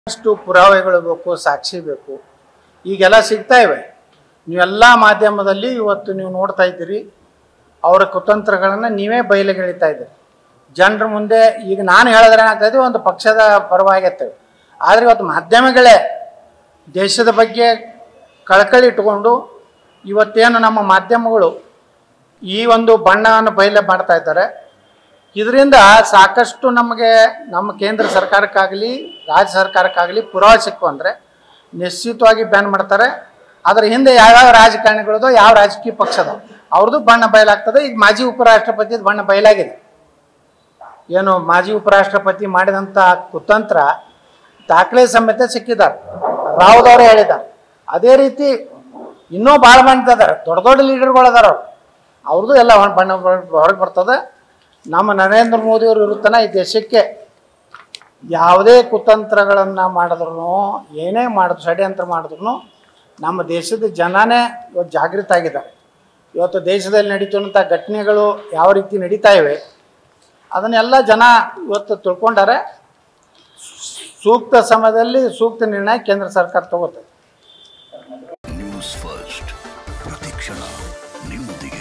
ಅಷ್ಟು ಪುರಾವೆಗಳು ಬೇಕು ಸಾಕ್ಷಿ ಬೇಕು ಈಗೆಲ್ಲ ಸಿಗ್ತಾ ಇವೆ ನೀವೆಲ್ಲ ಮಾಧ್ಯಮದಲ್ಲಿ ಇವತ್ತು ನೀವು ನೋಡ್ತಾ ಇದ್ದೀರಿ ಅವರ ಕುತಂತ್ರಗಳನ್ನು ನೀವೇ ಬಯಲಿಗೆಳಿತಾ ಇದ್ದೀರಿ ಜನರ ಮುಂದೆ ಈಗ ನಾನು ಹೇಳಿದ್ರೆ ಏನಾಗ್ತದೆ ಒಂದು ಪಕ್ಷದ ಪರವಾಗಿರ್ತೇವೆ ಆದರೆ ಇವತ್ತು ಮಾಧ್ಯಮಗಳೇ ದೇಶದ ಬಗ್ಗೆ ಕಳಕಳಿ ಇಟ್ಕೊಂಡು ಇವತ್ತೇನು ನಮ್ಮ ಮಾಧ್ಯಮಗಳು ಈ ಒಂದು ಬಣ್ಣವನ್ನು ಬಯಲು ಮಾಡ್ತಾ ಇದ್ದಾರೆ ಇದರಿಂದ ಸಾಕಷ್ಟು ನಮಗೆ ನಮ್ಮ ಕೇಂದ್ರ ಸರ್ಕಾರಕ್ಕಾಗಲಿ ರಾಜ್ಯ ಸರ್ಕಾರಕ್ಕಾಗಲಿ ಪುರಾವೆ ಸಿಕ್ಕು ಅಂದರೆ ನಿಶ್ಚಿತವಾಗಿ ಬ್ಯಾನ್ ಮಾಡ್ತಾರೆ ಅದರ ಹಿಂದೆ ಯಾವ್ಯಾವ ರಾಜಕಾರಣಿಗಳದೋ ಯಾವ ರಾಜಕೀಯ ಪಕ್ಷದ ಅವ್ರದ್ದು ಬಣ್ಣ ಬಯಲಾಗ್ತದೆ ಈಗ ಮಾಜಿ ಉಪರಾಷ್ಟ್ರಪತಿದು ಬಣ್ಣ ಬಯಲಾಗಿದೆ ಏನು ಮಾಜಿ ಉಪರಾಷ್ಟ್ರಪತಿ ಮಾಡಿದಂಥ ಕುತಂತ್ರ ದಾಖಲೆ ಸಮೇತ ಸಿಕ್ಕಿದ್ದಾರೆ ರಾವ್ದವ್ರು ಹೇಳಿದ್ದಾರೆ ಅದೇ ರೀತಿ ಇನ್ನೂ ಭಾಳ ಮಂದಿ ಅದಾರೆ ದೊಡ್ಡ ದೊಡ್ಡ ಲೀಡರ್ಗಳು ಅದಾರ ಅವ್ರು ಅವ್ರದ್ದು ಎಲ್ಲ ಹೊರ- ಬಣ್ಣ ಹೊರಗೆ ಬರ್ತದೆ ನಮ್ಮ ನರೇಂದ್ರ ಮೋದಿಯವರು ಇರುತ್ತಾನ ಈ ದೇಶಕ್ಕೆ ಯಾವುದೇ ಕುತಂತ್ರಗಳನ್ನು ಮಾಡಿದ್ರು ಏನೇ ಮಾಡಿದ್ರು ಷಡ್ಯಂತ್ರ ಮಾಡಿದ್ರು ನಮ್ಮ ದೇಶದ ಜನನೇ ಇವತ್ತು ಜಾಗೃತ ಆಗಿದ್ದಾರೆ ಇವತ್ತು ದೇಶದಲ್ಲಿ ನಡೀತಿರುವಂಥ ಘಟನೆಗಳು ಯಾವ ರೀತಿ ನಡೀತಾ ಇವೆ ಅದನ್ನೆಲ್ಲ ಜನ ಇವತ್ತು ತಿಳ್ಕೊಂಡಾರೆ ಸೂಕ್ತ ಸಮಯದಲ್ಲಿ ಸೂಕ್ತ ನಿರ್ಣಯ ಕೇಂದ್ರ ಸರ್ಕಾರ ತಗೋತದೆ ನ್ಯೂಸ್ ಫಸ್ಟ್ ಪ್ರತಿಕ್ಷಣ ನಿಮ್ಮೊಂದಿಗೆ